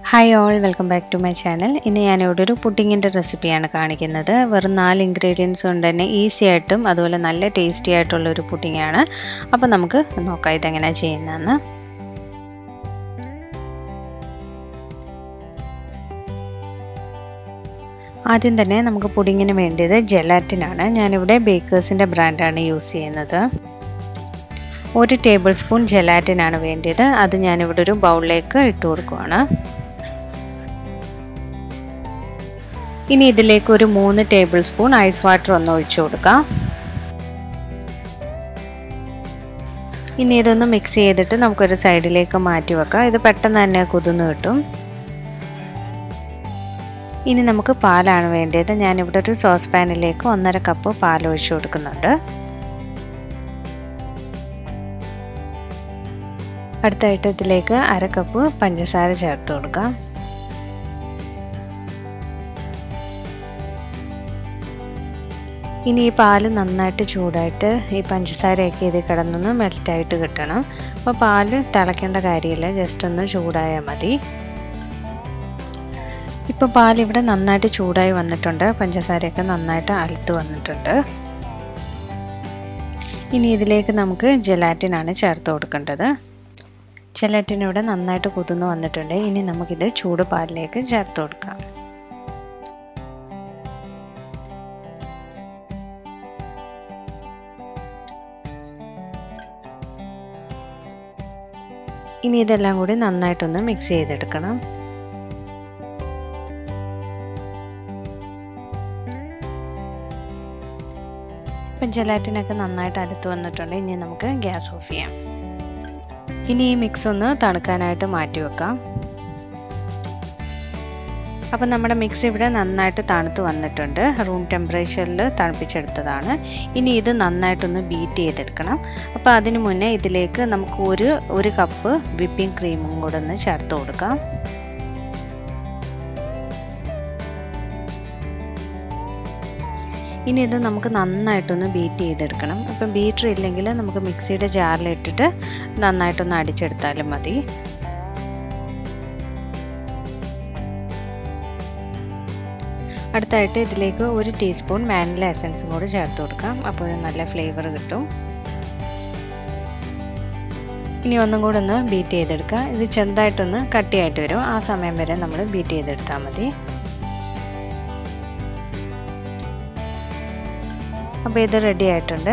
hi all welcome back to my channel ഇന്ന് ഞാനിവിടെ ഒരു പുഡിങ്ങിൻ്റെ റെസിപ്പിയാണ് കാണിക്കുന്നത് വെറും നാല് ഇൻഗ്രീഡിയൻസ് കൊണ്ട് തന്നെ ഈസി ആയിട്ടും അതുപോലെ നല്ല ടേസ്റ്റി ആയിട്ടുള്ള ഒരു പുഡിങ്ങാണ് അപ്പോൾ നമുക്ക് നോക്കാം ഇതെങ്ങനെയാണ് ചെയ്യുന്നതെന്ന് ആദ്യം തന്നെ നമുക്ക് പുഡിങ്ങിന് വേണ്ടിയത് ജെലാറ്റിനാണ് ഞാനിവിടെ ബേക്കേഴ്സിൻ്റെ ബ്രാൻഡാണ് യൂസ് ചെയ്യുന്നത് ഒരു ടേബിൾ സ്പൂൺ ജെലാറ്റിനാണ് വേണ്ടിയത് അത് ഞാനിവിടെ ഒരു ബൗളിലേക്ക് ഇട്ട് കൊടുക്കുവാണ് ഇനി ഇതിലേക്ക് ഒരു മൂന്ന് ടേബിൾ സ്പൂൺ ഐസ് വാട്ടർ ഒന്ന് ഒഴിച്ചു കൊടുക്കാം ഇനി ഇതൊന്ന് മിക്സ് ചെയ്തിട്ട് നമുക്കൊരു സൈഡിലേക്ക് മാറ്റി വെക്കാം ഇത് പെട്ടെന്ന് തന്നെ കുതിർന്ന് കിട്ടും ഇനി നമുക്ക് പാലാണ് വേണ്ടത് ഞാനിവിടെ ഒരു സോസ് പാനിലേക്ക് ഒന്നര കപ്പ് പാൽ ഒഴിച്ചു കൊടുക്കുന്നുണ്ട് അടുത്തായിട്ട് ഇതിലേക്ക് അര കപ്പ് പഞ്ചസാര ചേർത്ത് കൊടുക്കാം ഇനി ഈ പാല് നന്നായിട്ട് ചൂടായിട്ട് ഈ പഞ്ചസാരയൊക്കെ ഇത് കിടന്നൊന്ന് മെൽറ്റായിട്ട് കിട്ടണം അപ്പോൾ പാല് തിളയ്ക്കേണ്ട കാര്യമില്ല ജസ്റ്റ് ഒന്ന് ചൂടായാൽ മതി ഇപ്പോൾ പാലിവിടെ നന്നായിട്ട് ചൂടായി വന്നിട്ടുണ്ട് പഞ്ചസാരയൊക്കെ നന്നായിട്ട് അലുത്ത് വന്നിട്ടുണ്ട് ഇനി ഇതിലേക്ക് നമുക്ക് ജെലാറ്റിനാണ് ചേർത്ത് കൊടുക്കേണ്ടത് ജെലാറ്റിൻ ഇവിടെ നന്നായിട്ട് കുതിർന്ന് വന്നിട്ടുണ്ട് ഇനി നമുക്കിത് ചൂട് പാലിലേക്ക് ചേർത്ത് കൊടുക്കാം ഇനി ഇതെല്ലാം കൂടി നന്നായിട്ടൊന്ന് മിക്സ് ചെയ്തെടുക്കണം ഇപ്പം ജലാറ്റിനൊക്കെ നന്നായിട്ട് അടുത്ത് വന്നിട്ടുണ്ട് ഇനി നമുക്ക് ഗ്യാസ് ഓഫ് ചെയ്യാം ഇനി ഈ മിക്സ് ഒന്ന് തണുക്കാനായിട്ട് മാറ്റി വെക്കാം അപ്പം നമ്മുടെ മിക്സ് ഇവിടെ നന്നായിട്ട് തണുത്ത് വന്നിട്ടുണ്ട് റൂം ടെമ്പറേച്ചറിൽ തണുപ്പിച്ചെടുത്തതാണ് ഇനി ഇത് നന്നായിട്ടൊന്ന് ബീറ്റ് ചെയ്തെടുക്കണം അപ്പോൾ അതിന് മുന്നേ ഇതിലേക്ക് നമുക്ക് ഒരു ഒരു കപ്പ് വിപ്പിംഗ് ക്രീമും കൂടെ ഒന്ന് ചേർത്ത് കൊടുക്കാം ഇനി ഇത് നമുക്ക് നന്നായിട്ടൊന്ന് ബീറ്റ് ചെയ്തെടുക്കണം അപ്പം ബീറ്റർ ഇല്ലെങ്കിൽ നമുക്ക് മിക്സിയുടെ ജാറിലിട്ടിട്ട് നന്നായിട്ടൊന്ന് അടിച്ചെടുത്താലും മതി അടുത്തായിട്ട് ഇതിലേക്ക് ഒരു ടീസ്പൂൺ വാനില എസൻസും കൂടി ചേർത്ത് കൊടുക്കാം അപ്പോൾ ഒരു നല്ല ഫ്ലേവർ കിട്ടും ഇനി ഒന്നും കൂടെ ഒന്ന് ബീറ്റ് ചെയ്തെടുക്കുക ഇത് ചെറുതായിട്ടൊന്ന് കട്ടിയായിട്ട് വരും ആ സമയം വരെ നമ്മൾ ബീറ്റ് ചെയ്തെടുത്താൽ മതി അപ്പോൾ ഇത് റെഡി ആയിട്ടുണ്ട്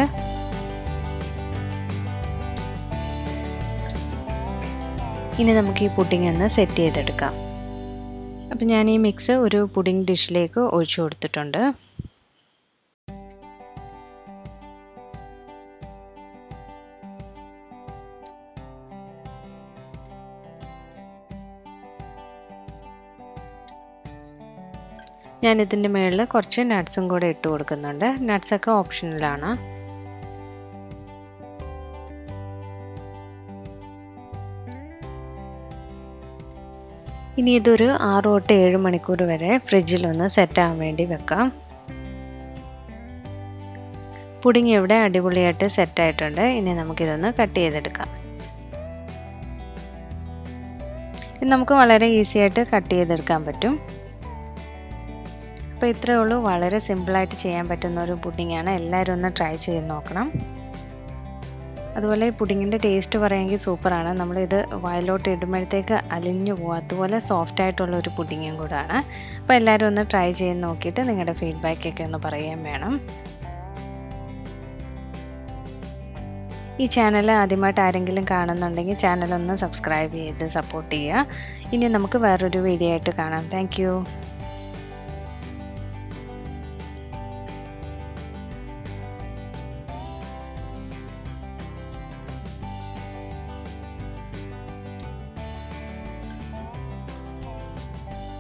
ഇനി നമുക്ക് ഈ പുഡിംഗ് ഒന്ന് സെറ്റ് ചെയ്തെടുക്കാം അപ്പോൾ ഞാൻ ഈ മിക്സ് ഒരു പുഡിംഗ് ഡിഷിലേക്ക് ഒഴിച്ചു കൊടുത്തിട്ടുണ്ട് ഞാൻ ഇതിൻ്റെ മുകളിൽ കുറച്ച് നട്ട്സും കൂടെ ഇട്ട് കൊടുക്കുന്നുണ്ട് നട്ട്സൊക്കെ ഓപ്ഷണലാണ് ഇനി ഇതൊരു ആറ് തൊട്ട് ഏഴ് മണിക്കൂർ വരെ ഫ്രിഡ്ജിലൊന്ന് സെറ്റ് ആവാൻ വേണ്ടി വെക്കാം പുഡിങ് ഇവിടെ അടിപൊളിയായിട്ട് സെറ്റ് ആയിട്ടുണ്ട് ഇനി നമുക്കിതൊന്ന് കട്ട് ചെയ്തെടുക്കാം ഇത് നമുക്ക് വളരെ ഈസി ആയിട്ട് കട്ട് ചെയ്തെടുക്കാൻ പറ്റും അപ്പോൾ ഇത്രയേ ഉള്ളൂ വളരെ സിമ്പിളായിട്ട് ചെയ്യാൻ പറ്റുന്ന ഒരു പുഡിങ്ങാണ് എല്ലാവരും ഒന്ന് ട്രൈ ചെയ്ത് നോക്കണം അതുപോലെ ഈ പുഡിങ്ങിൻ്റെ ടേസ്റ്റ് പറയുമെങ്കിൽ സൂപ്പറാണ് നമ്മളിത് വായിലോട്ട് ഇടുമ്പോഴത്തേക്ക് അലിഞ്ഞു പോകും അതുപോലെ സോഫ്റ്റ് ആയിട്ടുള്ള ഒരു പുഡിങ്ങും കൂടാണ് അപ്പോൾ എല്ലാവരും ഒന്ന് ട്രൈ ചെയ്ത് നോക്കിയിട്ട് നിങ്ങളുടെ ഫീഡ്ബാക്കൊക്കെ ഒന്ന് പറയുകയും വേണം ഈ ചാനൽ ആദ്യമായിട്ട് ആരെങ്കിലും കാണുന്നുണ്ടെങ്കിൽ ചാനൽ ഒന്ന് സബ്സ്ക്രൈബ് ചെയ്ത് സപ്പോർട്ട് ചെയ്യുക ഇനി നമുക്ക് വേറൊരു വീഡിയോ ആയിട്ട് കാണാം താങ്ക്